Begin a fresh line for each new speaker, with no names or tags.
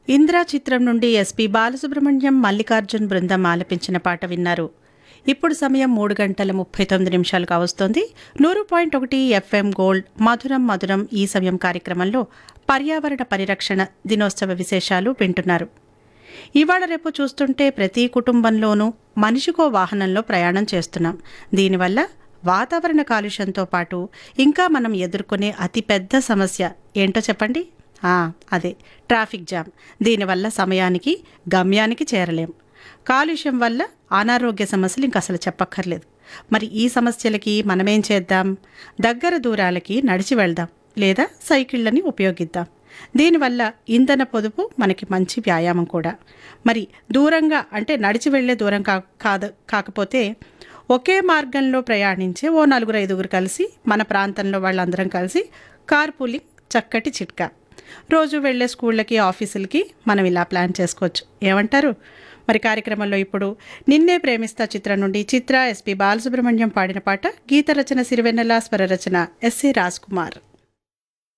ఇంద్రా చిత్రం నుండి ఎస్పి బాలసుబ్రహ్మణ్యం మల్లికార్జున్ బృందం ఆలపించిన పాట విన్నారు ఇప్పుడు సమయం మూడు గంటల ముప్పై తొమ్మిది నిమిషాలు కావస్తోంది నూరు పాయింట్ ఒకటి ఎఫ్ఎం గోల్డ్ మధురం మధురం ఈ సమయం కార్యక్రమంలో పర్యావరణ పరిరక్షణ దినోత్సవ విశేషాలు వింటున్నారు ఇవాళ రేపు చూస్తుంటే ప్రతి కుటుంబంలోనూ మనిషికో వాహనంలో ప్రయాణం చేస్తున్నాం దీనివల్ల వాతావరణ కాలుష్యంతో పాటు ఇంకా మనం ఎదుర్కొనే అతిపెద్ద సమస్య ఏంటో చెప్పండి ఆ, అదే ట్రాఫిక్ జామ్ దీనివల్ల సమయానికి గమ్యానికి చేరలేం కాలుష్యం వల్ల అనారోగ్య సమస్యలు ఇంక అసలు చెప్పక్కర్లేదు మరి ఈ సమస్యలకి మనమేం చేద్దాం దగ్గర దూరాలకి నడిచి వెళ్దాం లేదా సైకిళ్ళని ఉపయోగిద్దాం దీనివల్ల ఇంధన పొదుపు మనకి మంచి వ్యాయామం కూడా మరి దూరంగా అంటే నడిచి వెళ్ళే దూరం కా కాదు కాకపోతే ఒకే మార్గంలో ప్రయాణించే ఓ నలుగురు ఐదుగురు కలిసి మన ప్రాంతంలో వాళ్ళందరం కలిసి కార్ పూలింగ్ చక్కటి చిట్కా రోజు వెళ్ళే స్కూళ్ళకి ఆఫీసులకి మనం ఇలా ప్లాన్ చేసుకోవచ్చు ఏమంటారు మరి కార్యక్రమంలో ఇప్పుడు నిన్నే ప్రేమిస్తా చిత్రం నుండి చిత్ర ఎస్పి బాలసుబ్రహ్మణ్యం పాడిన పాట గీత రచన సిరివెన్నెల స్వర రచన ఎస్ఏ రాజ్ కుమార్